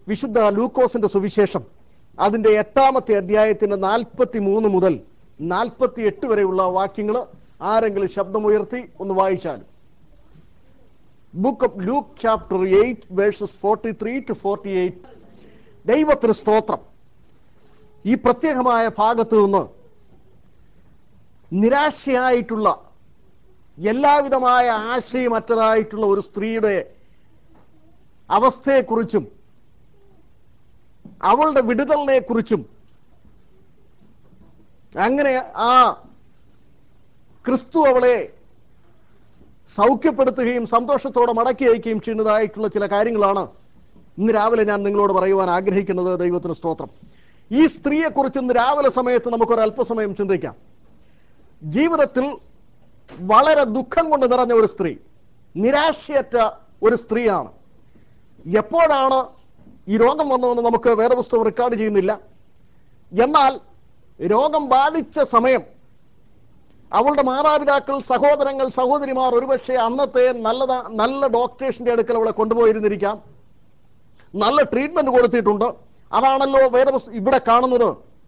വിശുദ്ധ ലൂക്കോസിന്റെ സുവിശേഷം അതിന്റെ എട്ടാമത്തെ അധ്യായത്തിന്റെ നാൽപ്പത്തി മൂന്ന് മുതൽ നാൽപ്പത്തി എട്ട് വരെയുള്ള വാക്യങ്ങൾ ആരെങ്കിലും ശബ്ദമുയർത്തി ഒന്ന് വായിച്ചാലും book of Luke chapter eight verses forty three to forty eight ദൈവത്തിന് സ്തോത്രം ഈ പ്രത്യേകമായ ഭാഗത്ത് നിന്ന് നിരാശയായിട്ടുള്ള എല്ലാവിധമായ ആശയമറ്റതായിട്ടുള്ള ഒരു സ്ത്രീയുടെ അവസ്ഥയെക്കുറിച്ചും അവളുടെ വിടുതലിനെ കുറിച്ചും അങ്ങനെ ആ ക്രിസ്തു അവളെ സൗഖ്യപ്പെടുത്തുകയും സന്തോഷത്തോടെ മടക്കി അയക്കുകയും ചെയ്യുന്നതായിട്ടുള്ള ചില കാര്യങ്ങളാണ് ഇന്ന് രാവിലെ ഞാൻ നിങ്ങളോട് പറയുവാൻ ആഗ്രഹിക്കുന്നത് ദൈവത്തിന് സ്തോത്രം ഈ സ്ത്രീയെക്കുറിച്ച് ഇന്ന് രാവിലെ സമയത്ത് നമുക്കൊരു അല്പസമയം ചിന്തിക്കാം ജീവിതത്തിൽ വളരെ ദുഃഖം കൊണ്ട് നിറഞ്ഞ ഒരു സ്ത്രീ നിരാശയറ്റ ഒരു സ്ത്രീയാണ് എപ്പോഴാണ് ഈ രോഗം വന്നതെന്ന് നമുക്ക് വേദപുസ്തകം റെക്കോർഡ് ചെയ്യുന്നില്ല എന്നാൽ രോഗം ബാധിച്ച സമയം അവളുടെ മാതാപിതാക്കൾ സഹോദരങ്ങൾ സഹോദരിമാർ ഒരുപക്ഷെ അന്നത്തെ നല്ലതാ നല്ല ഡോക്ടേഴ്സിന്റെ അടുക്കൽ അവളെ കൊണ്ടുപോയിരുന്നിരിക്കാം നല്ല ട്രീറ്റ്മെന്റ് കൊടുത്തിട്ടുണ്ട് അതാണല്ലോ വേദപുസ്തകം ഇവിടെ കാണുന്നത്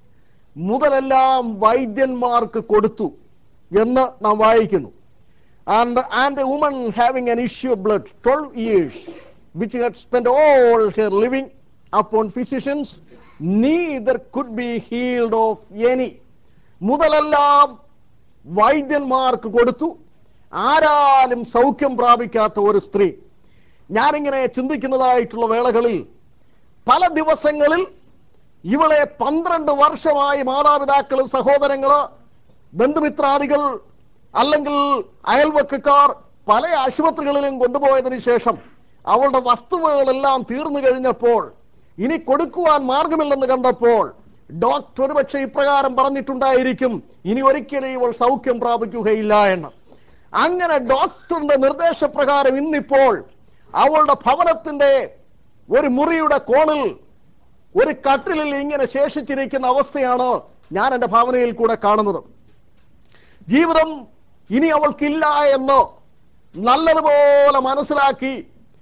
മുതലെല്ലാം വൈദ്യന്മാർക്ക് കൊടുത്തു എന്ന് നാം വായിക്കുന്നു and and a woman having an issue of blood 12 years which had spent all her living upon physicians neither could be healed of any മുതലെല്ലാം വൈദ്യന്മാർക്ക് കൊടുത്തു ആരാലും സൗഖ്യം പ്രാപിക്കാത്ത ഒരു സ്ത്രീ ഞാനിങ്ങനെ ചിന്തിക്കുന്നതായിട്ടുള്ള വേളകളിൽ പല ദിവസങ്ങളിൽ ഇവളെ പന്ത്രണ്ട് വർഷമായി മാതാപിതാക്കള് സഹോദരങ്ങള് ബന്ധുമിത്രാദികൾ അല്ലെങ്കിൽ അയൽവക്കക്കാർ പല ആശുപത്രികളിലും കൊണ്ടുപോയതിനു ശേഷം അവളുടെ വസ്തുവകളെല്ലാം തീർന്നു കഴിഞ്ഞപ്പോൾ ഇനി കൊടുക്കുവാൻ മാർഗമില്ലെന്ന് കണ്ടപ്പോൾ ഡോക്ടർ ഒരുപക്ഷെ ഇപ്രകാരം പറഞ്ഞിട്ടുണ്ടായിരിക്കും ഇനി ഒരിക്കലും ഇവൾ സൗഖ്യം പ്രാപിക്കുകയില്ല എന്ന് അങ്ങനെ ഡോക്ടറിന്റെ നിർദ്ദേശപ്രകാരം ഇന്നിപ്പോൾ അവളുടെ ഭവനത്തിന്റെ ഒരു മുറിയുടെ കോണിൽ ഒരു കട്ടിലിൽ ഇങ്ങനെ ശേഷിച്ചിരിക്കുന്ന അവസ്ഥയാണ് ഞാൻ എൻ്റെ ഭാവനയിൽ കൂടെ കാണുന്നത് ജീവിതം ഇനി അവൾക്കില്ല എന്ന് നല്ലതുപോലെ മനസ്സിലാക്കി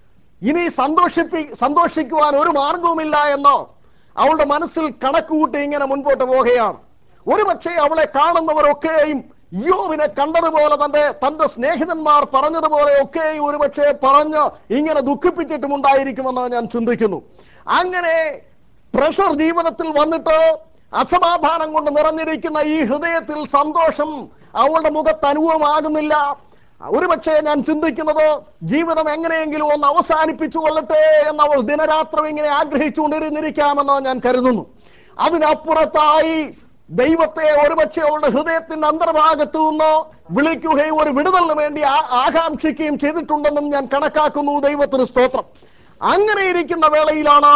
ഇനി സന്തോഷിപ്പി സന്തോഷിക്കുവാൻ ഒരു മാർഗവുമില്ല എന്നോ അവളുടെ മനസ്സിൽ കണക്കുകൂട്ടി ഇങ്ങനെ മുൻപോട്ട് പോവുകയാണ് ഒരുപക്ഷെ അവളെ കാണുന്നവരൊക്കെയും യോവിനെ കണ്ടതുപോലെ തന്റെ തന്റെ സ്നേഹിതന്മാർ പറഞ്ഞതുപോലെ ഒക്കെയും ഒരുപക്ഷെ പറഞ്ഞ് ഇങ്ങനെ ദുഃഖിപ്പിച്ചിട്ടുമുണ്ടായിരിക്കുമെന്ന് ഞാൻ ചിന്തിക്കുന്നു അങ്ങനെ പ്രഷർ ജീവിതത്തിൽ വന്നിട്ട് അസമാധാനം കൊണ്ട് നിറഞ്ഞിരിക്കുന്ന ഈ ഹൃദയത്തിൽ സന്തോഷം അവളുടെ മുഖത്ത് അനുഭവമാകുന്നില്ല ഒരുപക്ഷെ ഞാൻ ചിന്തിക്കുന്നത് ജീവിതം എങ്ങനെയെങ്കിലും ഒന്ന് അവസാനിപ്പിച്ചു കൊള്ളട്ടെ എന്ന് അവൾ ദിനരാത്രം ഇങ്ങനെ ആഗ്രഹിച്ചുകൊണ്ടിരുന്നിരിക്കാമെന്ന് ഞാൻ കരുതുന്നു അതിനപ്പുറത്തായി ദൈവത്തെ ഒരുപക്ഷെ അവളുടെ ഹൃദയത്തിന്റെ അന്തർഭാഗത്തു നിന്ന് വിളിക്കുകയും ഒരു വിടുതലിന് വേണ്ടി ആ- ആകാംക്ഷിക്കുകയും ചെയ്തിട്ടുണ്ടെന്നും ഞാൻ കണക്കാക്കുന്നു ദൈവത്തിന് സ്തോത്രം അങ്ങനെ ഇരിക്കുന്ന വേളയിലാണ്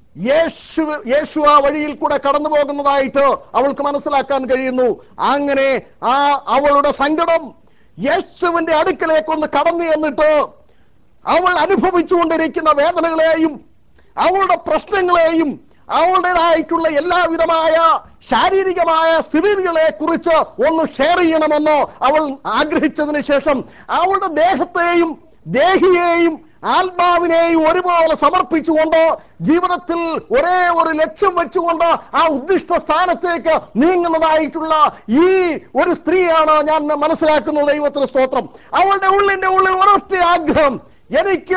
യേശു യേശു ആ വഴിയിൽ കൂടെ കടന്നു പോകുന്നതായിട്ട് അവൾക്ക് മനസ്സിലാക്കാൻ കഴിയുന്നു അങ്ങനെ ആ അവളുടെ സങ്കടം യേശുവിന്റെ അടുക്കലേക്കൊന്ന് കടന്നു എന്നിട്ട് അവൾ അനുഭവിച്ചുകൊണ്ടിരിക്കുന്ന വേദനകളെയും അവളുടെ പ്രശ്നങ്ങളെയും അവളുടേതായിട്ടുള്ള എല്ലാവിധമായ ശാരീരികമായ സ്ഥിതികളെ കുറിച്ച് ഒന്ന് ഷെയർ ചെയ്യണമെന്ന് അവൾ ആഗ്രഹിച്ചതിന് ശേഷം അവളുടെ ദേഹത്തെയും ദേഹിയെയും ആത്മാവിനെയും ഒരുപോലെ സമർപ്പിച്ചുകൊണ്ട് ജീവിതത്തിൽ ഒരേ ഒരു ലക്ഷ്യം വെച്ചുകൊണ്ട് ആ ഉദ്ദിഷ്ട സ്ഥാനത്തേക്ക് നീങ്ങുന്നതായിട്ടുള്ള ഈ ഒരു സ്ത്രീയാണ് ഞാൻ മനസ്സിലാക്കുന്നത് ദൈവത്തിന് സ്തോത്രം അവളുടെ ഉള്ളിന്റെ ഉള്ളിൽ ഒരൊറ്റ ആഗ്രഹം എനിക്ക്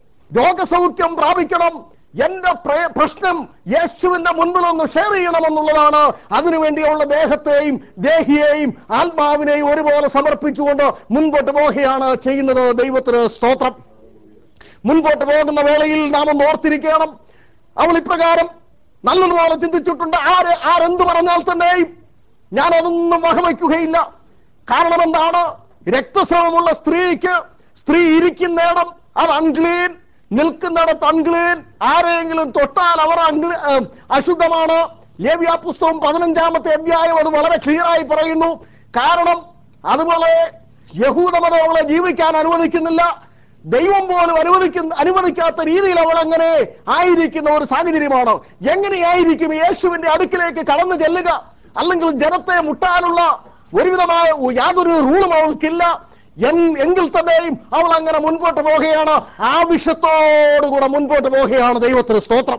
രോഗസൗഖ്യം പ്രാപിക്കണം എന്റെ പ്ര- പ്രശ്നം യേശുവിന്റെ മുൻപിൽ ഒന്ന് ഷെയർ ചെയ്യണമെന്നുള്ളതാണ് അതിനുവേണ്ടി അവളുടെ ദേഹത്തെയും ദേഹിയെയും ആത്മാവിനെയും ഒരുപോലെ സമർപ്പിച്ചുകൊണ്ട് മുൻപോട്ട് പോവുകയാണ് ചെയ്യുന്നത് ദൈവത്തിന് സ്തോത്രം മുൻപോട്ട് പോകുന്ന വേളയിൽ നാം ഒന്ന് ഓർത്തിരിക്കണം അവൾ ഇപ്രകാരം നല്ലതുപോലെ ചിന്തിച്ചിട്ടുണ്ട് ആര് ആരെന്ത് പറഞ്ഞാൽ തന്നെയും ഞാൻ അതൊന്നും വകവയ്ക്കുകയില്ല കാരണം എന്താണ് രക്തസ്രവമുള്ള സ്ത്രീക്ക് സ്ത്രീ ഇരിക്കുന്നിടം അത് അൺക്ലീൻ നിൽക്കുന്നിടത്ത് അൺക്ലീൻ ആരെങ്കിലും തൊട്ടാൽ അവർ അൺക്ലീ ഏഹ് അശുദ്ധമാണ് ലേവ്യ പുസ്തകം പതിനഞ്ചാമത്തെ അധ്യായം അത് വളരെ ക്ലിയർ ആയി പറയുന്നു കാരണം അതുപോലെ യഹൂദമതം അവളെ ജീവിക്കാൻ അനുവദിക്കുന്നില്ല ദൈവം പോലും അനുവദിക്കുന്ന അനുവദിക്കാത്ത രീതിയിൽ അവൾ അങ്ങനെ ആയിരിക്കുന്ന ഒരു സാഹചര്യമാണ് എങ്ങനെയായിരിക്കും യേശുവിന്റെ അടുക്കിലേക്ക് കടന്നു ചെല്ലുക അല്ലെങ്കിൽ ജനത്തെ മുട്ടാനുള്ള ഒരുവിധമായ യാതൊരു റൂളും അവൾക്കില്ല എൻ- എങ്കിൽ തന്നെയും അവൾ അങ്ങനെ മുൻപോട്ട് പോവുകയാണ് ആവശ്യത്തോടുകൂടെ മുൻപോട്ട് പോവുകയാണ് ദൈവത്തിന് സ്തോത്രം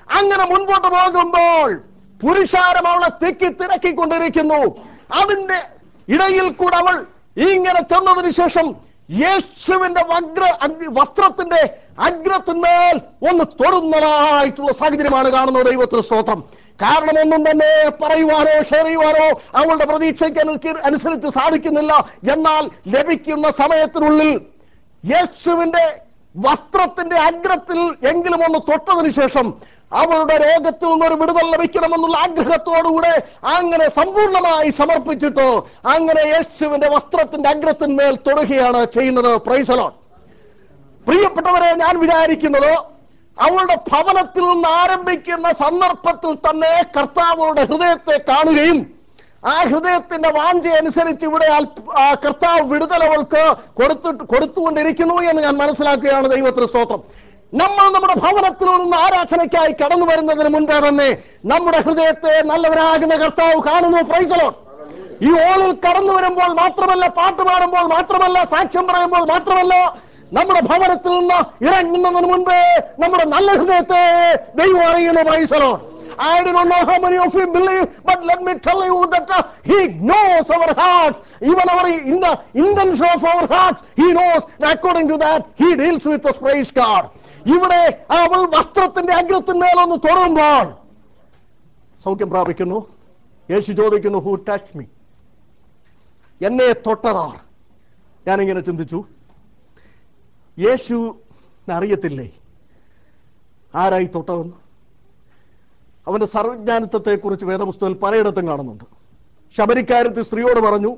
അങ്ങനെ മുൻപോട്ട് പോകുമ്പോൾ പുരുഷാരം അവളെ തിക്കി തിരക്കിക്കൊണ്ടിരിക്കുന്നു അതിന്റെ ഇടയിൽ കൂടെ അവൾ ഇങ്ങനെ ചെന്നതിന് ശേഷം യേശുവിന്റെ വഗ്ര അഗ് വസ്ത്രത്തിന്റെ അഗ്രത്തിന്മേൽ ഒന്ന് തൊടുന്നതായിട്ടുള്ള സാഹചര്യമാണ് കാണുന്നത് ദൈവത്തിന് സ്തോത്രം കാരണം ഒന്നും തന്നെ പറയുവാനോ ഷെയർ ചെയ്യുവാനോ അവളുടെ പ്രതീക്ഷയ്ക്ക് അനു- അനുസരിച്ച് സാധിക്കുന്നില്ല എന്നാൽ ലഭിക്കുന്ന സമയത്തിനുള്ളിൽ യേശുവിന്റെ വസ്ത്രത്തിന്റെ അഗ്രത്തിൽ എങ്കിലും ഒന്ന് തൊട്ടതിന് ശേഷം അവളുടെ രോഗത്തിൽ നിന്നൊരു വിടുതൽ ലഭിക്കണമെന്നുള്ള ആഗ്രഹത്തോടുകൂടെ അങ്ങനെ സമ്പൂർണമായി സമർപ്പിച്ചിട്ട് അങ്ങനെ യേശുവിന്റെ വസ്ത്രത്തിന്റെ അഗ്രത്തിന്മേൽ തൊടുകയാണ് ചെയ്യുന്നത് പ്രൈസലോൺ പ്രിയപ്പെട്ടവരെ ഞാൻ വിചാരിക്കുന്നത് അവളുടെ ഭവനത്തിൽ നിന്ന് ആരംഭിക്കുന്ന സന്ദർഭത്തിൽ തന്നെ കർത്താവളുടെ ഹൃദയത്തെ കാണുകയും ആ ഹൃദയത്തിന്റെ വാഞ്ച അനുസരിച്ച് ഇവിടെ അല്പ- ആ കർത്താവ് വിടുതൽ അവൾക്ക് കൊടുത്തിട്ട് കൊടുത്തുകൊണ്ടിരിക്കുന്നു എന്ന് ഞാൻ മനസ്സിലാക്കുകയാണ് ദൈവത്തിന് സ്തോത്രം നമ്മൾ നമ്മുടെ ഭവനത്തിൽ നിന്ന് ആരാധനയ്ക്കായി കടന്നു വരുന്നതിന് മുൻപേ തന്നെ നമ്മുടെ ഹൃദയത്തെ നല്ലവരാകുന്ന കർത്താവ് കാണുന്നു പ്രൈസലോ ഈ ഓളിൽ കടന്നു വരുമ്പോൾ മാത്രമല്ല പാട്ട് പാടുമ്പോൾ മാത്രമല്ല സാക്ഷ്യം പറയുമ്പോൾ മാത്രമല്ല നമ്മുടെ ഭവനത്തിൽ നിന്ന് ഇറങ്ങുന്നതിന് മുൻപേ നമ്മുടെ നല്ല ഹൃദയത്തെ ദൈവം അറിയുന്നു പ്രൈസലോ I do not know how many of you believe, but let me tell you that uh, He knows our hearts, even our in the intention of our hearts. He knows, and according to that, He deals with us. Praise God. ഇവിടെ അവൾ വസ്ത്രത്തിന്റെ അഗ്രത്തിന്മേലൊന്ന് തൊടുമ്പോൾ സൗഖ്യം പ്രാപിക്കുന്നു യേശു ചോദിക്കുന്നു who touch me എന്നെ തൊട്ടതാർ ഞാനിങ്ങനെ ചിന്തിച്ചു യേശു അറിയത്തില്ലേ ആരായി തൊട്ടതെന്ന് അവന്റെ സർവജ്ഞാനിത്വത്തെ കുറിച്ച് വേദപുസ്തകത്തിൽ പലയിടത്തും കാണുന്നുണ്ട് ശബരിക്കാരത്തി സ്ത്രീയോട് പറഞ്ഞു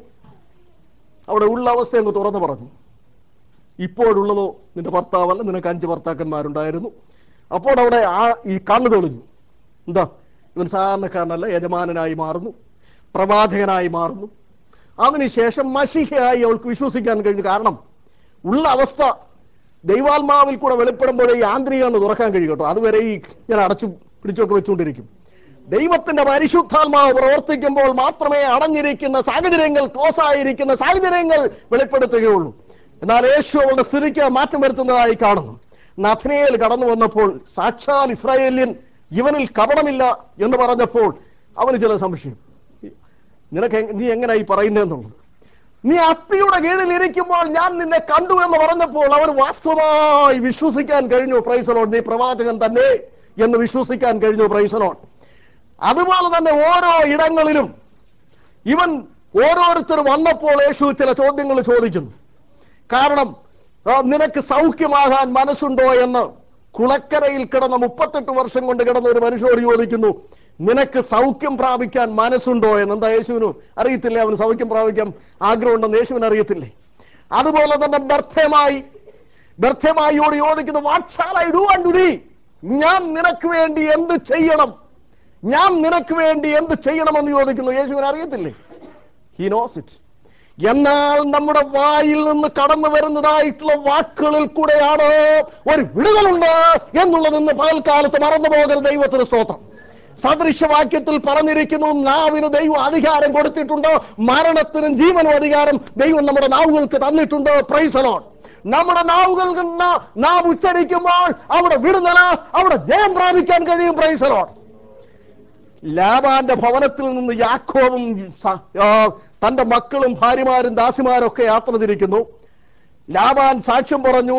അവിടെ ഉള്ള അവസ്ഥ അങ്ങ് തുറന്നു പറഞ്ഞു ഇപ്പോഴുള്ളതോ നിന്റെ ഭർത്താവല്ല നിനക്ക് അഞ്ച് ഭർത്താക്കന്മാരുണ്ടായിരുന്നു അപ്പോൾ അവിടെ ആ ഈ കണ്ണു തെളിഞ്ഞു എന്താ ഇവൻ സാധാരണക്കാരനല്ല യജമാനനായി മാറുന്നു പ്രവാചകനായി മാറുന്നു അതിനുശേഷം മഷിഹയായി അവൾക്ക് വിശ്വസിക്കാൻ കഴിഞ്ഞു കാരണം ഉള്ള അവസ്ഥ ദൈവാത്മാവിൽ കൂടെ വെളിപ്പെടുമ്പോഴേ ഈ ആന്തരികമാണ് തുറക്കാൻ കഴിയും കേട്ടോ അതുവരെ ഈ ഞാൻ അടച്ചു പിടിച്ചൊക്കെ വെച്ചുകൊണ്ടിരിക്കും ദൈവത്തിന്റെ പരിശുദ്ധാത്മാവ് പ്രവർത്തിക്കുമ്പോൾ മാത്രമേ അടഞ്ഞിരിക്കുന്ന സാഹചര്യങ്ങൾ ക്ലോസ് ആയിരിക്കുന്ന സാഹചര്യങ്ങൾ വെളിപ്പെടുത്തുകയുള്ളൂ എന്നാൽ യേശു അവളുടെ സ്ഥിതിക്ക് മാറ്റം വരുത്തുന്നതായി കാണുന്നു നഥനയേൽ കടന്നു വന്നപ്പോൾ സാക്ഷാൽ ഇസ്രായേല്യൻ ഇവനിൽ കപടമില്ല എന്ന് പറഞ്ഞപ്പോൾ അവന് ചില സംശയം നിനക്ക് എങ്- നീ എങ്ങനെയായി പറയുന്നതെന്നുള്ളത് നീ അത്തിയുടെ കീഴിൽ ഇരിക്കുമ്പോൾ ഞാൻ നിന്നെ കണ്ടു എന്ന് പറഞ്ഞപ്പോൾ അവർ വാസ്തവമായി വിശ്വസിക്കാൻ കഴിഞ്ഞു പ്രൈസലോൺ നീ പ്രവാചകൻ തന്നെ എന്ന് വിശ്വസിക്കാൻ കഴിഞ്ഞു പ്രൈസലോൺ അതുപോലെ തന്നെ ഓരോ ഇടങ്ങളിലും ഇവൻ ഓരോരുത്തർ വന്നപ്പോൾ യേശു ചില ചോദ്യങ്ങൾ ചോദിക്കുന്നു കാരണം ആ, നിനക്ക് സൗഖ്യമാകാൻ മനസ്സുണ്ടോ എന്ന് കുളക്കരയിൽ കിടന്ന മുപ്പത്തെട്ട് വർഷം കൊണ്ട് കിടന്ന ഒരു മനുഷ്യരോട് ചോദിക്കുന്നു നിനക്ക് സൗഖ്യം പ്രാപിക്കാൻ മനസ്സുണ്ടോ എന്ന് എന്താ യേശുവിന് അറിയത്തില്ലേ അവന് സൗഖ്യം പ്രാപിക്കാൻ ആഗ്രഹമുണ്ടെന്ന് യേശുവിന് അറിയത്തില്ലേ അതുപോലെ തന്നെ ബർദ്ധമായി ബർദ്ധമായിയോട് ചോദിക്കുന്നു what shall I do and do ഞാൻ നിനക്ക് വേണ്ടി എന്ത് ചെയ്യണം ഞാൻ നിനക്ക് വേണ്ടി എന്ത് ചെയ്യണമെന്ന് ചോദിക്കുന്നു യേശുവിന് അറിയത്തില്ലേ ഹി നോസ് ഇറ്റ് എന്നാൽ നമ്മുടെ വായിൽ നിന്ന് കടന്നു വരുന്നതായിട്ടുള്ള വാക്കുകളിൽ കൂടെയാണ് ഒരു വിടുതലുണ്ട് എന്നുള്ളത് ഇന്ന് പകൽക്കാലത്ത് മറന്നു പോകരുത് ദൈവത്തിന് സ്തോത്രം സദൃശവാക്യത്തിൽ പറഞ്ഞിരിക്കുന്നു നാവിന് ദൈവം അധികാരം കൊടുത്തിട്ടുണ്ട് മരണത്തിനും ജീവനും അധികാരം ദൈവം നമ്മുടെ നാവുകൾക്ക് തന്നിട്ടുണ്ട് പ്രൈസലോൺ നമ്മുടെ നാവുകൾ നിന്ന് നാം ഉച്ചരിക്കുമ്പോൾ അവിടെ വിടുതല അവിടെ ജയം പ്രാപിക്കാൻ കഴിയും പ്രൈസലോൺ ലാബാന്റെ ഭവനത്തിൽ നിന്ന് യാക്കോവും സ- ആ, തന്റെ മക്കളും ഭാര്യമാരും ദാസിമാരും ഒക്കെ യാത്ര തിരിക്കുന്നു ലാബാൻ സാക്ഷ്യം പറഞ്ഞു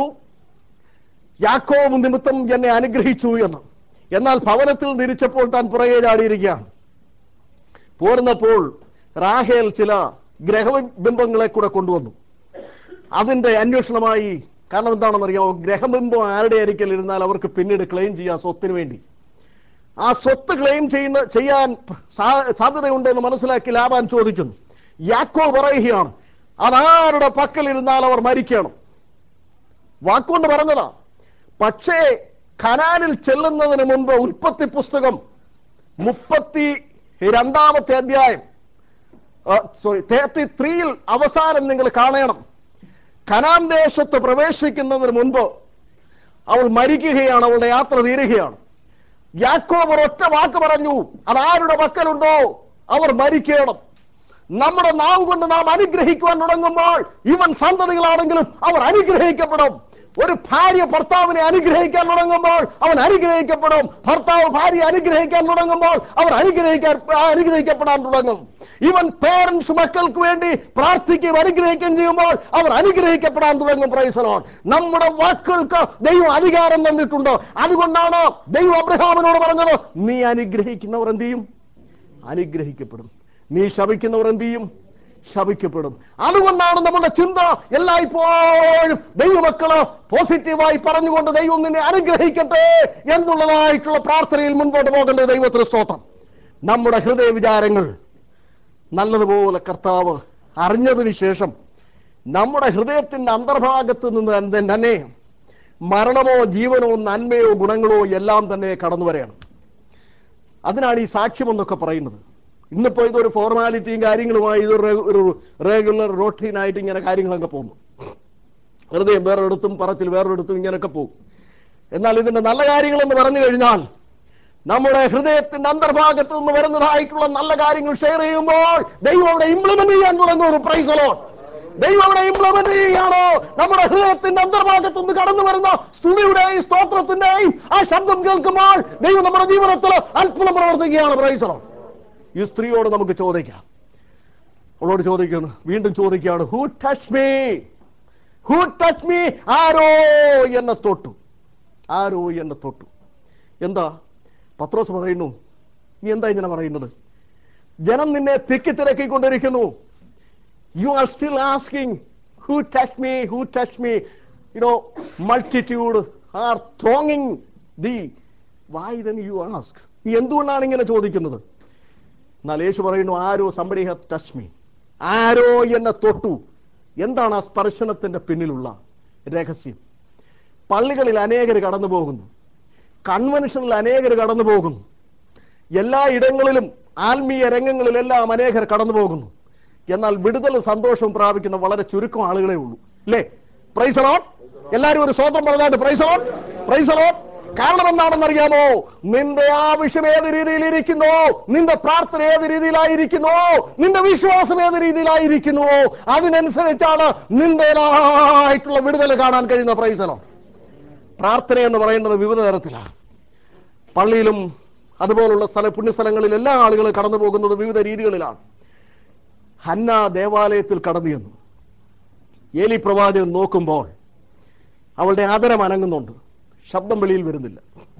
യാക്കോവ് നിമിത്തം എന്നെ അനുഗ്രഹിച്ചു എന്ന് എന്നാൽ ഭവനത്തിൽ തിരിച്ചപ്പോൾ താൻ പുറകെ ചാടിയിരിക്കുകയാണ് പോരുന്നപ്പോൾ റാഹേൽ ചില ഗ്രഹബിംബങ്ങളെ കൂടെ കൊണ്ടുവന്നു അതിന്റെ അന്വേഷണമായി കാരണം എന്താണെന്നറിയാമോ ഗ്രഹബിംബം ആരുടെ അരിക്കൽ ഇരുന്നാൽ അവർക്ക് പിന്നീട് ക്ലെയിം ചെയ്യാം സ്വത്തിന് വേണ്ടി ആ സ്വത്ത് ക്ലെയിം ചെയ്യുന്ന ചെയ്യാൻ സാ- സാധ്യതയുണ്ടെന്ന് മനസ്സിലാക്കി ലാബാൻ ചോദിക്കുന്നു യാക്കോ പറയുകയാണ് അതാരുടെ പക്കൽ ഇരുന്നാൽ അവർ മരിക്കണം വാക്കുകൊണ്ട് പറഞ്ഞതാ പക്ഷേ ഖനാനിൽ ചെല്ലുന്നതിന് മുൻപ് ഉൽപ്പത്തി പുസ്തകം മുപ്പത്തി രണ്ടാമത്തെ അധ്യായം സോറി തേർട്ടി ത്രീയിൽ അവസാനം നിങ്ങൾ കാണണം ഖനാൻ ദേശത്ത് പ്രവേശിക്കുന്നതിന് മുൻപ് അവൾ മരിക്കുകയാണ് അവളുടെ യാത്ര തീരുകയാണ് യാക്കോബ് ഒരൊറ്റ വാക്ക് പറഞ്ഞു അതാരുടെ പക്കലുണ്ടോ അവർ മരിക്കണം നമ്മുടെ നാവ് കൊണ്ട് നാം അനുഗ്രഹിക്കുവാൻ തുടങ്ങുമ്പോൾ ഇവൻ സന്തതികളാണെങ്കിലും അവർ അനുഗ്രഹിക്കപ്പെടും ഒരു ഭാര്യ ഭർത്താവിനെ അനുഗ്രഹിക്കാൻ തുടങ്ങുമ്പോൾ അവൻ അനുഗ്രഹിക്കപ്പെടും ഭർത്താവ് ഭാര്യ അനുഗ്രഹിക്കാൻ തുടങ്ങുമ്പോൾ അവർ അനുഗ്രഹിക്കാൻ അനുഗ്രഹിക്കപ്പെടാൻ തുടങ്ങും ഈവൻ പേരൻസ് മക്കൾക്ക് വേണ്ടി പ്രാർത്ഥിക്കുകയും അനുഗ്രഹിക്കുകയും ചെയ്യുമ്പോൾ അവർ അനുഗ്രഹിക്കപ്പെടാൻ തുടങ്ങും പ്രൈസലോൺ നമ്മുടെ വാക്കുകൾക്ക് ദൈവം അധികാരം തന്നിട്ടുണ്ട് അതുകൊണ്ടാണ് ദൈവം അബ്രഹാമിനോട് പറഞ്ഞത് നീ അനുഗ്രഹിക്കുന്നവർ എന്ത് ചെയ്യും അനുഗ്രഹിക്കപ്പെടും നീ ശപിക്കുന്നവർ എന്ത് ചെയ്യും ശപിക്കപ്പെടും അതുകൊണ്ടാണ് നമ്മുടെ ചിന്ത എല്ലായ്പ്പോഴും ദൈവമക്കള് പോസിറ്റീവായി പറഞ്ഞുകൊണ്ട് ദൈവം നിന്നെ അനുഗ്രഹിക്കട്ടെ എന്നുള്ളതായിട്ടുള്ള പ്രാർത്ഥനയിൽ മുൻപോട്ട് പോകേണ്ടത് ദൈവത്തിന് സ്തോത്രം നമ്മുടെ ഹൃദയ വിചാരങ്ങൾ നല്ലതുപോലെ കർത്താവ് അറിഞ്ഞതിന് ശേഷം നമ്മുടെ ഹൃദയത്തിന്റെ അന്തർഭാഗത്ത് നിന്ന് തന്നെ- തന്നെ മരണമോ ജീവനോ നന്മയോ ഗുണങ്ങളോ എല്ലാം തന്നെ കടന്നു വരികയാണ് അതിനാണ് ഈ സാക്ഷ്യം എന്നൊക്കെ പറയുന്നത് ഇന്നിപ്പോ ഇതൊരു ഫോർമാലിറ്റിയും കാര്യങ്ങളുമായി ഇതൊരു റെ- ഒരു റെഗുലർ റോട്ടീനായിട്ട് ഇങ്ങനെ കാര്യങ്ങളൊക്കെ പോകുന്നു ഹൃദയം വേറൊരിടത്തും പറച്ചിൽ വേറൊരിടത്തും ഇങ്ങനെയൊക്കെ പോകും എന്നാൽ ഇതിന്റെ നല്ല കാര്യങ്ങൾ എന്ന് പറഞ്ഞു കഴിഞ്ഞാൽ നമ്മുടെ ഹൃദയത്തിന്റെ അന്തർഭാഗത്ത് നിന്ന് വരുന്നതായിട്ടുള്ള നല്ല കാര്യങ്ങൾ ഷെയർ ചെയ്യുമ്പോൾ ദൈവം അവിടെ ഇംപ്ലിമെന്റ് ചെയ്യാൻ തുടങ്ങും ഒരു പ്രൈസലോ ദൈവം അവിടെ ഇംപ്ലിമെന്റ് ചെയ്യുകയാണോ നമ്മുടെ ഹൃദയത്തിന്റെ അന്തർഭാഗത്ത് നിന്ന് കടന്നു വരുന്ന സ്തുതിയുടെയും സ്തോത്രത്തിന്റെയും ആ ശബ്ദം കേൾക്കുമ്പോൾ ദൈവം നമ്മുടെ ജീവിതത്തിൽ അത്ഭുതം പ്രവർത്തിക്കുകയാണ് പ്രൈസലോ ഈ സ്ത്രീയോട് നമുക്ക് ചോദിക്കാം അവളോട് ചോദിക്കുന്നു വീണ്ടും ചോദിക്കുകയാണ് who touch me who touch me ആരോ എന്നെ തൊട്ടു ആരോ എന്നെ തൊട്ടു എന്താ പത്രോസ് പറയുന്നു നീ എന്താ ഇങ്ങനെ പറയുന്നത് ജനം നിന്നെ തിക്കി തിരക്കിക്കൊണ്ടിരിക്കുന്നു you are still asking who touch me who touch me you know multitude are thronging thee why then you ask നീ എന്തുകൊണ്ടാണ് ഇങ്ങനെ ചോദിക്കുന്നത് എന്നാൽ യേശു പറയുന്നു ആരോ സംബടി ഹാവ് ടച്ച് മീ ആരോ എന്നെ തൊട്ടു എന്താണ് ആ സ്പർശനത്തിന്റെ പിന്നിലുള്ള രഹസ്യം പള്ളികളിൽ അനേകർ കടന്നു പോകുന്നു കൺവെൻഷനിൽ അനേകർ കടന്നു പോകുന്നു എല്ലാ ഇടങ്ങളിലും ആത്മീയ രംഗങ്ങളിലെല്ലാം അനേകർ കടന്നു പോകുന്നു എന്നാൽ വിടുതലും സന്തോഷവും പ്രാപിക്കുന്ന വളരെ ചുരുക്കം ആളുകളെ ഉള്ളൂ അല്ലേ പ്രൈസലോൺ എല്ലാവരും ഒരു സ്വതന്ത്രം പറഞ്ഞാട്ട് പ്രൈസലോൺ പ്രൈസലോൺ കാരണം എന്താണെന്നറിയാമോ നിന്റെ ആവശ്യം ഏത് രീതിയിലിരിക്കുന്നു നിന്റെ പ്രാർത്ഥന ഏത് രീതിയിലായിരിക്കുന്നു നിന്റെ വിശ്വാസം ഏത് രീതിയിലായിരിക്കുന്നു അതിനനുസരിച്ചാണ് നിന്റേതായിട്ടുള്ള വിടുതൽ കാണാൻ കഴിയുന്ന പ്രൈസലോൺ പ്രാർത്ഥന എന്ന് പറയുന്നത് വിവിധ തരത്തിലാണ് പള്ളിയിലും അതുപോലുള്ള സ്ഥല പുണ്യസ്ഥലങ്ങളിൽ എല്ലാ ആളുകളും കടന്നു പോകുന്നത് വിവിധ രീതികളിലാണ് ഹന്ന ദേവാലയത്തിൽ കടന്നു ചെന്നു ഏലി പ്രവാചകൻ നോക്കുമ്പോൾ അവളുടെ ആദരം അനങ്ങുന്നുണ്ട് ശബ്ദം വെളിയിൽ വരുന്നില്ല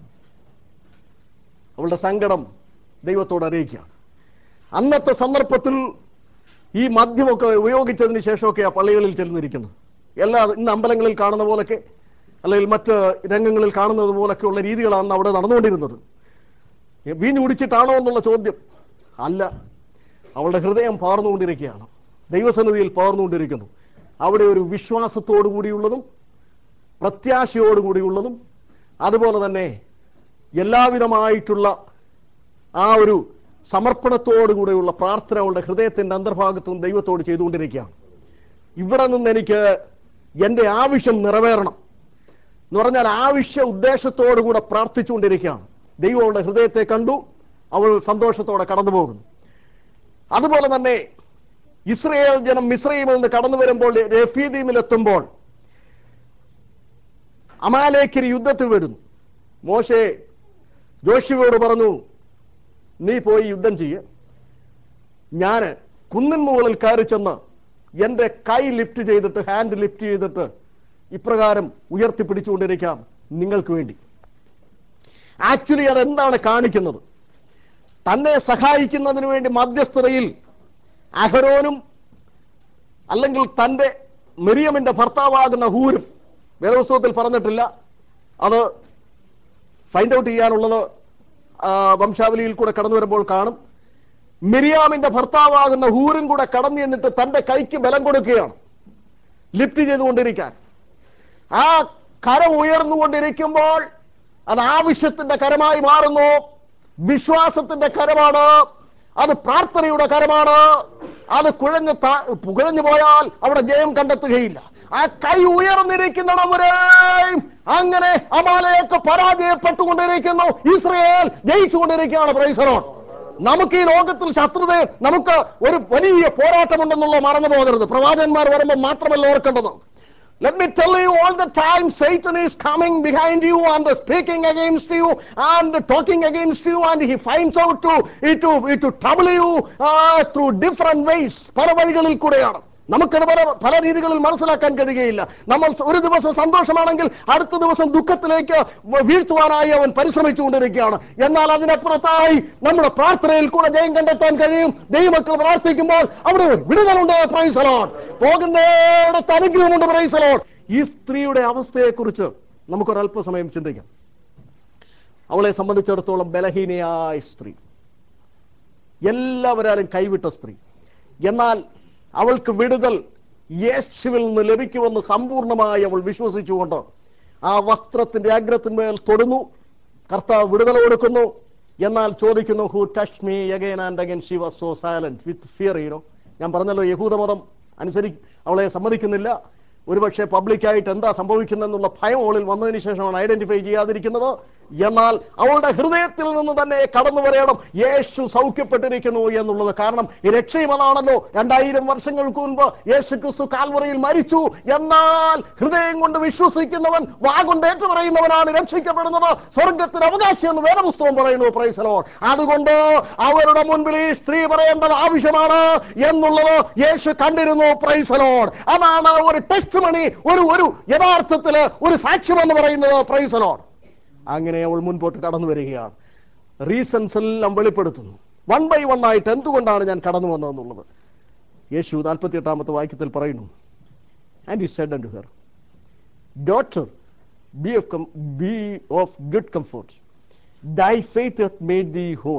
അവളുടെ സങ്കടം ദൈവത്തോട് അറിയിക്കുകയാണ് അന്നത്തെ സന്ദർഭത്തിൽ ഈ മദ്യമൊക്കെ ഉപയോഗിച്ചതിന് ശേഷമൊക്കെ ആ പള്ളികളിൽ ചെല്ലുന്നിരിക്കുന്നത് എല്ലാ ഇന്ന് അമ്പലങ്ങളിൽ കാണുന്ന പോലൊക്കെ അല്ലെങ്കിൽ മറ്റ് രംഗങ്ങളിൽ കാണുന്നത് പോലൊക്കെ ഉള്ള രീതികളാണ് അവിടെ നടന്നുകൊണ്ടിരുന്നത് വീഞ്ഞു കുടിച്ചിട്ടാണോ എന്നുള്ള ചോദ്യം അല്ല അവളുടെ ഹൃദയം പാർന്നുകൊണ്ടിരിക്കുകയാണ് ദൈവസന്നിധിയിൽ പാർന്നുകൊണ്ടിരിക്കുന്നു അവിടെ ഒരു വിശ്വാസത്തോടു കൂടിയുള്ളതും പ്രത്യാശയോടു കൂടിയുള്ളതും അതുപോലെ തന്നെ എല്ലാവിധമായിട്ടുള്ള ആ ഒരു സമർപ്പണത്തോടു കൂടെയുള്ള പ്രാർത്ഥന അവളുടെ ഹൃദയത്തിന്റെ അന്തർഭാഗത്തും ദൈവത്തോട് ചെയ്തുകൊണ്ടിരിക്കുകയാണ് ഇവിടെ നിന്ന് എനിക്ക് എൻ്റെ ആവശ്യം നിറവേറണം എന്ന് പറഞ്ഞാൽ ആവശ്യ ഉദ്ദേശത്തോടു കൂടെ പ്രാർത്ഥിച്ചുകൊണ്ടിരിക്കുകയാണ് ദൈവം അവളുടെ ഹൃദയത്തെ കണ്ടു അവൾ സന്തോഷത്തോടെ കടന്നു പോകുന്നു അതുപോലെ തന്നെ ഇസ്രയേൽ ജനം മിശ്രൈമിൽ നിന്ന് കടന്നു വരുമ്പോൾ രഫീദീമിൽ എത്തുമ്പോൾ അമാലേക്കര് യുദ്ധത്തിൽ വരുന്നു മോശെ ജോഷിയോട് പറഞ്ഞു നീ പോയി യുദ്ധം ചെയ്യ ഞാൻ കുന്നിൻ മുകളിൽ കയറി ചെന്ന് എൻ്റെ കൈ ലിഫ്റ്റ് ചെയ്തിട്ട് ഹാൻഡ് ലിഫ്റ്റ് ചെയ്തിട്ട് ഇപ്രകാരം ഉയർത്തിപ്പിടിച്ചുകൊണ്ടിരിക്കാം നിങ്ങൾക്ക് വേണ്ടി ആക്ച്വലി അതെന്താണ് കാണിക്കുന്നത് തന്നെ സഹായിക്കുന്നതിന് വേണ്ടി മധ്യസ്ഥതയിൽ അഹരോനും അല്ലെങ്കിൽ തൻ്റെ മിറിയമിന്റെ ഭർത്താവാകുന്ന ഹൂരും വേദപുസ്തകത്തിൽ പറഞ്ഞിട്ടില്ല അത് ഫൈൻഡ് ഔട്ട് ചെയ്യാനുള്ളത് ആ, വംശാവലിയിൽ കൂടെ കടന്നു വരുമ്പോൾ കാണും മിരിയാമിന്റെ ഭർത്താവാകുന്ന ഹൂരും കൂടെ കടന്നു ചെന്നിട്ട് തന്റെ കൈക്ക് ബലം കൊടുക്കുകയാണ് ലിഫ്റ്റ് ചെയ്തുകൊണ്ടിരിക്കാൻ ആ കരം ഉയർന്നുകൊണ്ടിരിക്കുമ്പോൾ അത് ആവശ്യത്തിന്റെ കരമായി മാറുന്നു വിശ്വാസത്തിന്റെ കരമാണ് അത് പ്രാർത്ഥനയുടെ കരമാണ് അത് കുഴഞ്ഞ് താ- കുഴഞ്ഞു പോയാൽ അവിടെ ജയം കണ്ടെത്തുകയില്ല ആ കൈ ഉയർന്നിരിക്കുന്നിടം വരെയും അങ്ങനെ അമാലയൊക്കെ പരാജയപ്പെട്ടുകൊണ്ടിരിക്കുന്നു ഇസ്രയേൽ ജയിച്ചുകൊണ്ടിരിക്കുകയാണ് പ്രൈസറോൺ നമുക്ക് ഈ ലോകത്തിൽ ശത്രുത നമുക്ക് ഒരു വലിയ പോരാട്ടമുണ്ടെന്നുള്ള മറന്നു പോകരുത് പ്രവാചകന്മാർ വരുമ്പോൾ മാത്രമല്ല ഓർക്കേണ്ടത് Let me tell you all the time Satan is coming behind you and speaking against you and talking against you and he finds out to, to, to trouble you uh, through different ways. പല വഴികളിൽ കൂടെയാണ് നമുക്കത് പല പല രീതികളിൽ മനസ്സിലാക്കാൻ കഴിയുകയില്ല നമ്മൾ ഒരു ദിവസം സന്തോഷമാണെങ്കിൽ അടുത്ത ദിവസം ദുഃഖത്തിലേക്ക് വീഴ്ത്തുവാനായി അവൻ പരിശ്രമിച്ചുകൊണ്ടിരിക്കുകയാണ് എന്നാൽ അതിനപ്പുറത്തായി നമ്മുടെ പ്രാർത്ഥനയിൽ കൂടെ ജയം കണ്ടെത്താൻ കഴിയും ദൈവമക്കൾ പ്രാർത്ഥിക്കുമ്പോൾ അവിടെ ഒരു വിടുതലുണ്ട് പ്രൈസലോൺ പോകുന്നിടത്ത് അനുഗ്രഹമുണ്ട് പ്രൈസലോൺ ഈ സ്ത്രീയുടെ അവസ്ഥയെക്കുറിച്ച് നമുക്കൊരല്പസമയം ചിന്തിക്കാം അവളെ സംബന്ധിച്ചിടത്തോളം ബലഹീനയായ സ്ത്രീ എല്ലാവരാലും കൈവിട്ട സ്ത്രീ എന്നാൽ അവൾക്ക് വിടുതൽ യേശുവിൽ നിന്ന് ലഭിക്കുമെന്ന് സമ്പൂർണമായി അവൾ വിശ്വസിച്ചുകൊണ്ട് ആ വസ്ത്രത്തിന്റെ അഗ്രത്തിന്മേൽ തൊടുന്നു കർത്താവ് വിടുതൽ കൊടുക്കുന്നു എന്നാൽ ചോദിക്കുന്നു who touch me again and again she was so silent with fear you know ഞാൻ പറഞ്ഞല്ലോ യഹൂദമതം അനുസരി അവളെ സമ്മതിക്കുന്നില്ല ഒരുപക്ഷെ പബ്ലിക്കായിട്ട് എന്താ സംഭവിക്കുന്നതെന്നുള്ള ഭയം അവളിൽ വന്നതിന് ശേഷമാണ് ഐഡന്റിഫൈ ചെയ്യാതിരിക്കുന്നത് എന്നാൽ അവളുടെ ഹൃദയത്തിൽ നിന്ന് തന്നെ കടന്നു വരയണം യേശു സൗഖ്യപ്പെട്ടിരിക്കുന്നു എന്നുള്ളത് കാരണം ഈ രക്ഷയും അതാണല്ലോ രണ്ടായിരം വർഷങ്ങൾക്ക് മുൻപ് യേശു ക്രിസ്തു കാൽവറയിൽ മരിച്ചു എന്നാൽ ഹൃദയം കൊണ്ട് വിശ്വസിക്കുന്നവൻ വാഗൊണ്ട് ഏറ്റുപറയുന്നവനാണ് രക്ഷിക്കപ്പെടുന്നത് സ്വർഗത്തിന് അവകാശം എന്ന് വേദപുസ്തകം പറയുന്നു പ്രൈസലോ അതുകൊണ്ട് അവരുടെ മുൻപിൽ ഈ സ്ത്രീ പറയേണ്ടത് ആവശ്യമാണ് എന്നുള്ളത് യേശു കണ്ടിരുന്നു പ്രൈസലോൺ അതാണ് ഒരു ടെസ്റ്റ് മണി ഒരു ഒരു യഥാർത്ഥത്തില് ഒരു സാക്ഷ്യം എന്ന് പറയുന്നത് പ്രൈസലോൺ അങ്ങനെ അവൾ മുൻപോട്ട് കടന്നു വരികയാണ് റീസൺസ് എല്ലാം വെളിപ്പെടുത്തുന്നു വൺ ബൈ വൺ ആയിട്ട് എന്തുകൊണ്ടാണ് ഞാൻ കടന്നു വന്നതെന്നുള്ളത് യേശു നാൽപ്പത്തി എട്ടാമത്തെ വാക്യത്തിൽ പറയുന്നു and he said and her daughter be of be of good comfort thy faith hath made thee whole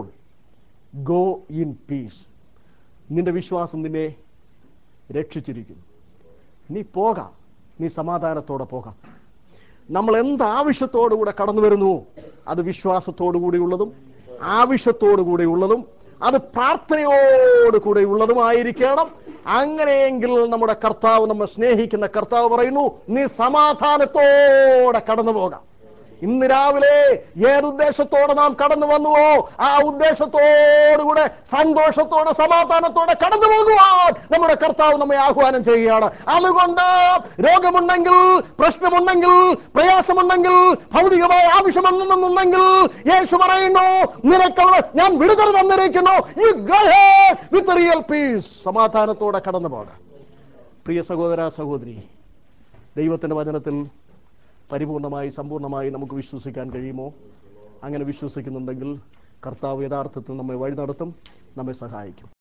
go in peace നിന്റെ വിശ്വാസം നിന്നെ രക്ഷിച്ചിരിക്കുന്നു നീ പോകാം നീ സമാധാനത്തോടെ പോകാം നമ്മൾ എന്ത് ആവശ്യത്തോടുകൂടെ കടന്നു വരുന്നുവോ അത് വിശ്വാസത്തോടു കൂടിയുള്ളതും ആവശ്യത്തോടു കൂടിയുള്ളതും അത് പ്രാർത്ഥനയോട് കൂടെ ഉള്ളതുമായിരിക്കണം അങ്ങനെയെങ്കിൽ നമ്മുടെ കർത്താവ് നമ്മെ സ്നേഹിക്കുന്ന കർത്താവ് പറയുന്നു നീ സമാധാനത്തോടെ കടന്നു പോകാം ഇന്ന് രാവിലെ ഏതുദ്ദേശത്തോടെ നാം കടന്നു വന്നുവോ ആ ഉദ്ദേശത്തോടുകൂടെ സന്തോഷത്തോടെ സമാധാനത്തോടെ കടന്നു പോകുവാൻ നമ്മുടെ കർത്താവ് നമ്മെ ആഹ്വാനം ചെയ്യുകയാണ് അതുകൊണ്ട് രോഗമുണ്ടെങ്കിൽ പ്രശ്നമുണ്ടെങ്കിൽ പ്രയാസമുണ്ടെങ്കിൽ ഭൗതികമായ ആവശ്യമുണ്ടെന്നുണ്ടെങ്കിൽ യേശു പറയുന്നു നിനക്കവിടെ ഞാൻ വിടുതൽ തന്നിരിക്കുന്നു യു വിത്ത് റിയൽ പീസ് സമാധാനത്തോടെ കടന്നു പോകാം പ്രിയ സഹോദര സഹോദരി ദൈവത്തിന്റെ വചനത്തിൽ പരിപൂർണമായി സമ്പൂർണമായി നമുക്ക് വിശ്വസിക്കാൻ കഴിയുമോ അങ്ങനെ വിശ്വസിക്കുന്നുണ്ടെങ്കിൽ കർത്താവ് യഥാർത്ഥത്തിൽ നമ്മെ വഴി നടത്തും നമ്മെ സഹായിക്കും